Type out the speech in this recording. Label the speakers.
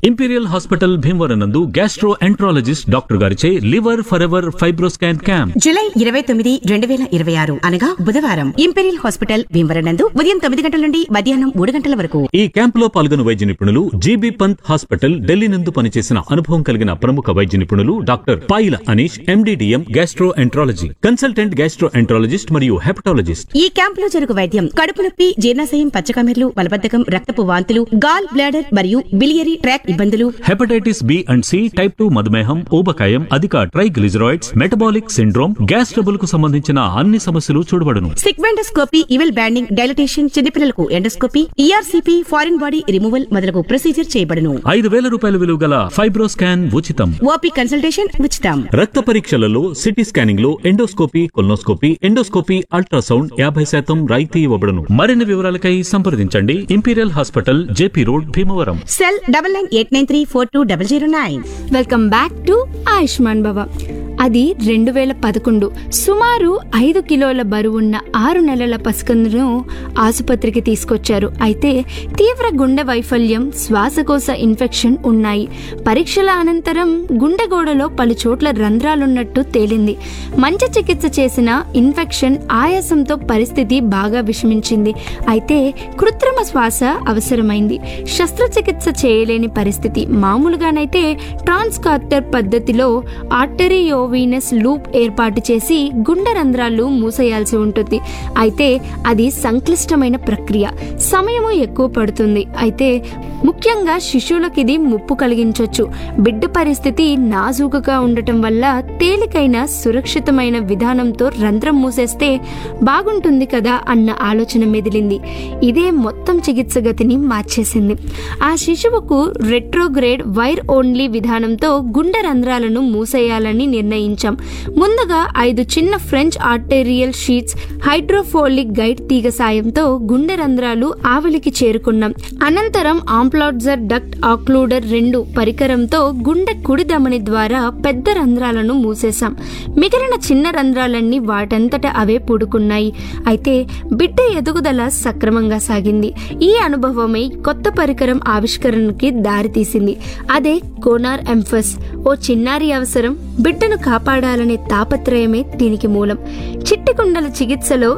Speaker 1: imperial hospital Bhimavaram నందు gastroenterologist doctor గారిచే liver forever fibroscan camp
Speaker 2: July ఇరవై తొమ్మిది రెండు వేల ఇరవై ఆరు అనగా బుధవారం ఇంపెరియల్ హాస్పిటల్ భీమవరం నందు ఉదయం తొమ్మిది గంటల నుండి మధ్యాహ్నం మూడు గంటల వరకు
Speaker 1: ఈ క్యాంపులో పాల్గొన్న వైద్య నిపుణులు జీబీ పంత్ హాస్పిటల్ ఢిల్లీ నందు పనిచేసిన అనుభవం కలిగిన ప్రముఖ వైద్య నిపుణులు doctor Payila Anish MD DM gastroenterology consultant gastroenterologist మరియు హెపటాలజిస్ట్
Speaker 2: ఈ క్యాంపులో జరుగు వైద్యం కడుపు నొప్పి జీర్ణాశయం పచ్చకమెర్లు మలబద్ధకం రక్తపు వాంతులు గాల్ బ్లాడర్ మరియు బిలియరీ ట్రాక్ ఇబ్బందులు
Speaker 1: hepatitis B and C type two మధుమేహం ఊబకాయం అధిక triglycerides metabolic syndrome gas trouble కు సంబంధించిన అన్ని సమస్యలు చూడబడును
Speaker 2: సిగ్మెండోస్కోపీ ఇవెల్ బ్యాండింగ్ డైలటేషన్ చిన్నపిల్లలకు endoscopy ERCP foreign body removal మొదలగు ప్రొసీజర్ చేయబడును
Speaker 1: ఐదు వేల రూపాయల విలువ గల ఫైబ్రోస్కాన్ ఉచితం
Speaker 2: ఓపీ కన్సల్టేషన్ ఉచితం
Speaker 1: రక్త పరీక్షలలో సిటీ స్కానింగ్ లో ఎండోస్కోపీ కొల్నోస్కోపీ ఎండోస్కోపీ అల్ట్రాసౌండ్ యాభై శాతం రాయితీ ఇవ్వబడును మరిన్ని వివరాలకై సంప్రదించండి imperial hospital JP road Bhimavaram
Speaker 2: cell double nine eight nine three four two double zero nine
Speaker 3: welcome back to Ayushman Bhava అది రెండు వేల పదకొండు సుమారు ఐదు కిలోల బరువున్న ఆరు నెలల పసికందును ఆసుపత్రికి తీసుకొచ్చారు అయితే తీవ్ర గుండె వైఫల్యం శ్వాసకోశ ఇన్ఫెక్షన్ ఉన్నాయి పరీక్షల అనంతరం గుండె గోడలో పలు చోట్ల రంధ్రాలున్నట్టు తేలింది మంచి చికిత్స చేసిన ఇన్ఫెక్షన్ ఆయాసంతో పరిస్థితి బాగా విషమించింది అయితే కృత్రిమ శ్వాస అవసరమైంది శస్త్రచికిత్స చేయలేని పరిస్థితి మామూలుగానైతే ట్రాన్స్కార్టర్ పద్ధతిలో ఆర్టరియోవీనస్ లూప్ ఏర్పాటు చేసి గుండె రంధ్రాలు మూసేయాల్సి ఉంటుంది అయితే అది సంక్లిష్టమైన ప్రక్రియ సమయము ఎక్కువ పడుతుంది అయితే ముఖ్యంగా శిశువులకు ఇది ముప్పు కలిగించవచ్చు బిడ్డ పరిస్థితి నాజూకుగా ఉండటం వల్ల తేలికైన సురక్షితమైన విధానంతో రంధ్రం మూసేస్తే బాగుంటుంది కదా అన్న ఆలోచన మెదిలింది ఇదే మొత్తం చికిత్స గతిని మార్చేసింది ఆ శిశువుకు రెట్రోగ్రేడ్ వైర్ ఓన్లీ విధానంతో గుండె రంధ్రాలను మూసేయాలని నిర్ణయించాం ముందుగా ఐదు చిన్న French arterial sheets hydrophilic guide తీగ సాయంతో గుండె రంధ్రాలు ఆవలికి చేరుకున్నాం అనంతరం ఆంప్లాడ్జర్ డక్ట్ ఆక్లూడర్ రెండు పరికరంతో గుండె కుడి ధమని ద్వారా పెద్ద రంధ్రాలను మూసేశాం మిగిలిన చిన్న రంధ్రాలన్నీ వాటంతట అవే పూడుకున్నాయి అయితే బిడ్డ ఎదుగుదల సక్రమంగా సాగింది ఈ అనుభవమై కొత్త పరికరం ఆవిష్కరణకి దారితీసింది అదే కోనార్ ఎంఫస్ ఓ చిన్నారి అవసరం బిడ్డను కాపాడాలనే తాపత్రయమే దీనికి మూలం చిట్టి కుండల చికిత్సలో